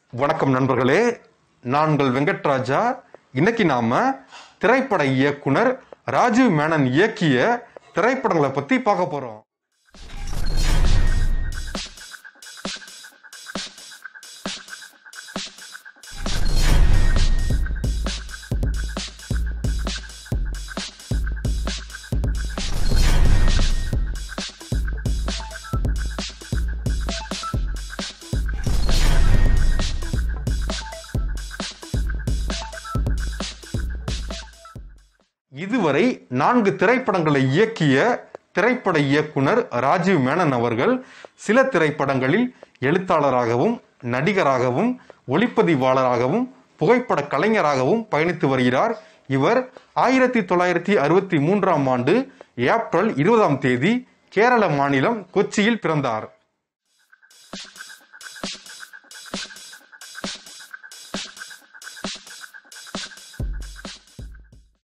வணக்கம் நண்பர்களே நான்கள் வெங்கட்ராஜா இன்னைக்கு நாம திரைப்பட இயக்குனர் ராஜீவ் மேனன் இயக்கிய திரைப்படங்களை பத்தி பார்க்க போறோம் இதுவரை நான்கு திரைப்படங்களை இயக்கிய திரைப்பட இயக்குனர் ராஜீவ் மேனன் அவர்கள் சில திரைப்படங்களில் எழுத்தாளராகவும் நடிகராகவும் ஒளிப்பதிவாளராகவும் புகைப்பட கலைஞராகவும் பயணித்து வருகிறார் இவர் ஆயிரத்தி தொள்ளாயிரத்தி அறுபத்தி மூன்றாம் ஆண்டு ஏப்ரல் இருபதாம் தேதி கேரள மாநிலம் கொச்சியில் பிறந்தார்